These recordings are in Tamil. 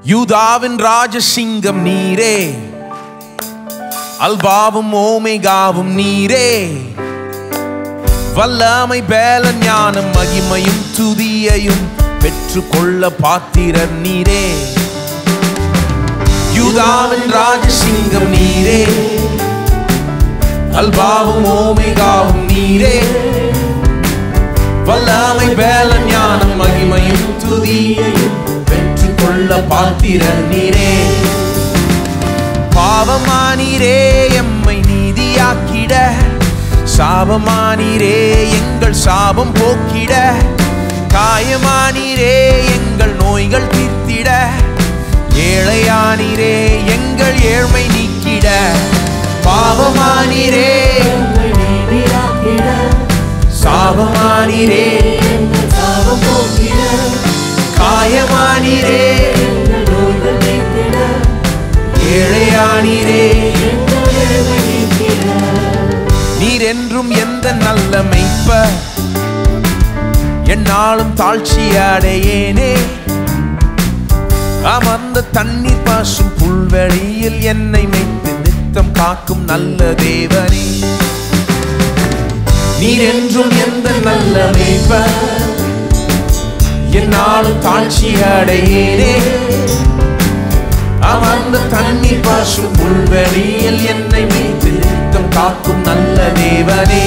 யூதாவின் ராஜசிங்கம் நீரே அல்பாவும் ஓமேகாவும் நீரே வல்லமை பேல ஞானம் மகிமையும் துதியையும் பெற்றுக்கொள்ள பாத்திரர் நீரே யூதாவின் ராஜசிங்கம் நீரே அல்பாவும் ஓமேகாவும் நீரே வல்லமை பேல ஞானம் மகிமையும் துதியையும் பெற்றுக்கொள்ள பாத்திரர் நீரே பாவமானீரே எம்மை நீதியாக்கிட சாபமானீரே எங்கள் சாபம் போக்கிட காயமானீரே எங்கள் நோய்கள் தீர்த்திட ஏழையானீரே எங்கள் ஏழ்மை நீக்கிட பாவமானீரே சாபமானீரே காயமானீரே ஏழையானீரே நீர் என்றும் எந்த நல்ல மெய்ப்ப என்னாலும் தாழ்ச்சி அடையேனே அமர்ந்த தண்ணீர் பாசும் புல்வெளியில் என்னை மெய்த்து நித்தம் காக்கும் நல்ல தேவனே நீர் என்றும் எந்த நல்ல மெய்ப்ப என்னாலும் தாழ்ச்சி அடையேனே அமர்ந்த தண்ணீர் பாசும் புல்வெளியில் என்னை மீட்டு நித்தம் காக்கும் நல்ல தேவனே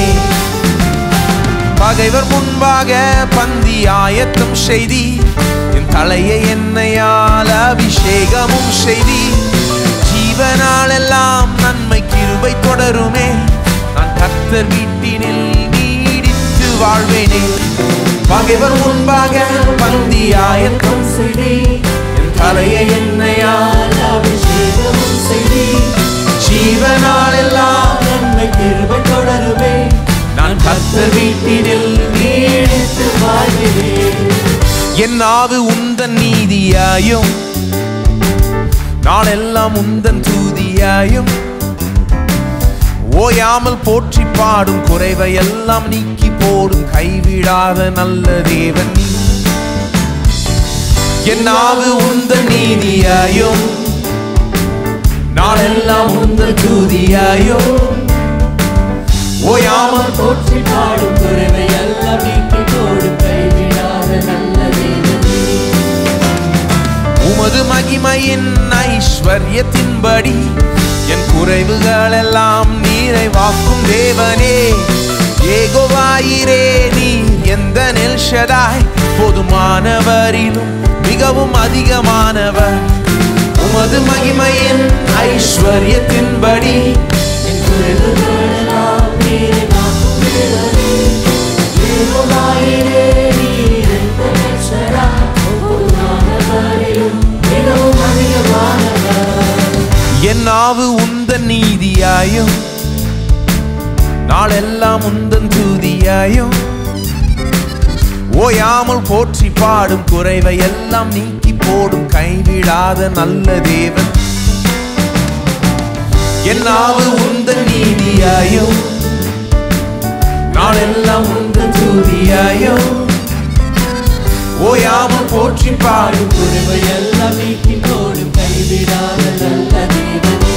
பகைவர் முன்பாக பந்தி ஆயத்தம் செய்தி என் தலையை என்னையால் அபிஷேகமும் செய்தி ஜீவனால் எல்லாம் நன்மை கிருபை தொடருமே நான் கர்த்தர் வீட்டினில் நீடித்து வாழ்வேனே பகைவர் முன்பாக பந்தி ஆயத்தம் செய்தி என் தலையை என்னையால் அபிஷேகமும் செய்தி ஜீவனால் எல்லாம் நன்மை கிருபை தொடருமே நான் கர்த்தர் வீட்டினில் நீடித்து வாழ்கிறேன் என் ஆவு உந்தன் நீதியாயும் நாளெல்லாம் உந்தன் தூதியாயும் ஓயாமல் போற்றி பாடும் குறைவை எல்லாம் நீக்கி போடும் கைவிடாத நல்ல தேவன் நீ என் ஆவு உந்தன் நீதியாயும் நாளெல்லாம் உந்தன் தூதியாயும் ஓயாமல் போற்றி பாடும் குறைவை எல்லாம் நீக்கி கோடு கைவிடாத நல்ல தேவனே உமது மகிமையின் ஐஸ்வர்யத்தின்படி என் குறைவுகள் எல்லாம் நிறைவாக்கும் தேவனே ஏகோவாயிரே நீ எந்த நெல்ஷதாய் போதுமானவரிலும் மிகவும் அதிகமானவர் உமது மகிமையின் ஐஸ்வர்யத்தின்படி என் குறைவுகளெல்லாம் நீரை காக்கும் தேவனே ஏகோவாயிரே நீர் எந்த நேசரா ஒவ்வொருமானவரிலும் மிகவும் அதிகமானவர் என் ஆவு உந்தன் நீதியாயும் நாளெல்லாம் உந்தன் தூதியாயும் ஓயாமல் போற்றி பாடும் குறைவை எல்லாம் நீக்கி போடும் கைவிடாத நல்ல தேவன் என் ஆவு உந்தன் நீதியாயும் நாளெல்லாம் உந்தன் தூதியாயும் ஓயாமல் போற்றி பாடும் குறைவை எல்லாம் நீக்கி கோடு கைவிடாத நல்ல தேவனே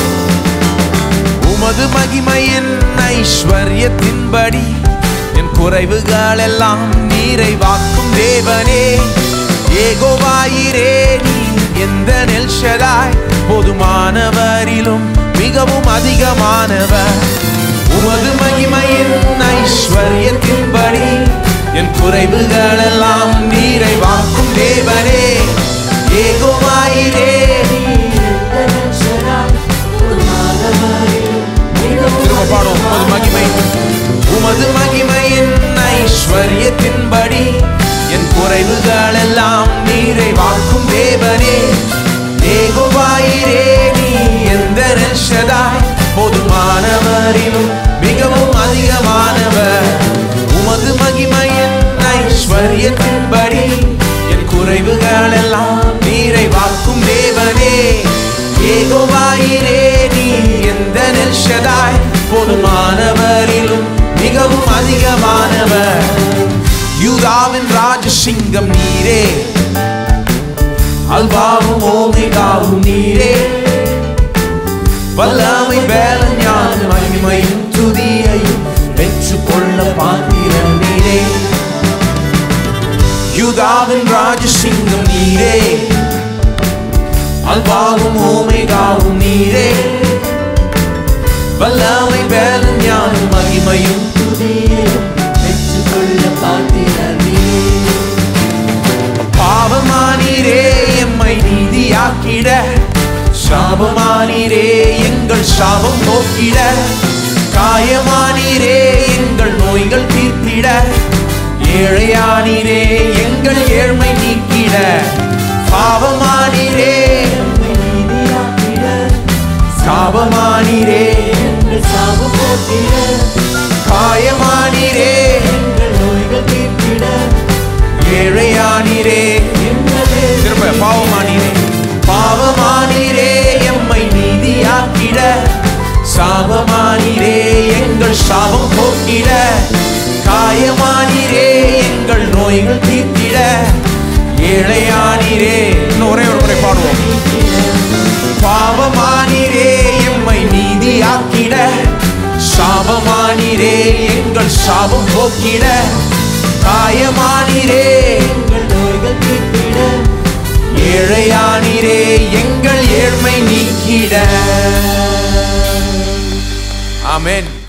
உமது மகிமையின் ஐஸ்வர்யத்தின்படி என் குறைவுகள் எல்லாம் நிறைவாக்கும் தேவனே ஏகோவாயிரே நீ எந்த நெல்ஷதாய் போதுமானவரிலும் மிகவும் அதிகமானவர் உமது மகிமையின் ஐஸ்வர்யத்தின்படி என் குறைவுகள் எல்லாம் நிறைவாக்கும் தேவனே ஏகோவாயிரே திரும்ப பாடும் உமது மகிமை உமது மகிமையின் ஐஸ்வர்யத்தின்படி என் குறைவுகள் எல்லாம் நிறைவாக்கும் தேவனே ஏகோவாயிரே நீ எந்த நெல்ஷதாய் போதுமானவரிலும் மிகவும் அதிகமானவர் உமது மகிமையின் ஐஸ்வர்யத்தின்படி என் குறைவுகள் எல்லாம் நிறைவாக்கும் தேவனே ஏகோவாயிரே நீ எந்த நெல்ஷதாய் போதுமானவரிலும் மிகவும் அதிகமானவர் யூதாவின் ராஜசிங்கம் நீரே அல்பாவும் ஓமைகாவும் நீரே வல்லமை வேலன் ஞான மகிமையும் துதியையும் பெற்றுக்கொள்ள பாத்திரன் நீரே யூதாவின் ராஜசிங்கம் நீரே அல்பாவும் ஓமைகாவும் நீரே வல்லமை வேலன் ஞான மகிமையும் துதியையும் பெற்றுக்கொள்ள பார்த்தினர் நீரே பாவமானீரே எம்மை நீதியாக்கிட சாபமானீரே எங்கள் சாபம் போக்கிட காயமானீரே எங்கள் நோய்கள் தீர்த்திட ஏழையானீரே எங்கள் ஏழ்மை நீக்கிட பாவமானீரே நம்மை நீதியாக்கிட சாபமானீரே எங்கள் சாபம் போக்கிட காயமானீரே எங்கள் நோய்கள் தீர்த்திட ஏழையானீரே எங்களே திரும்ப பாவமானீரே பாவமானீரே எம்மை நீதியாக்கிட சாபமானீரே எங்கள் சாபம் போக்கிட காயமானீரே எங்கள் நோய்கள் தீர்த்திட ஏழையானீரே இன்னும் ஒரே ஒரு முறை பாடுவோம் பாவமானீரே எம்மை நீதியாக்கிட சாபமானீரே எங்கள் சாபம் போக்கிட காயமானீரே எங்கள் நோய்கள் தீர்த்திட ஏழையானீரே எங்கள் ஏழ்மை நீக்கிட ஆமென்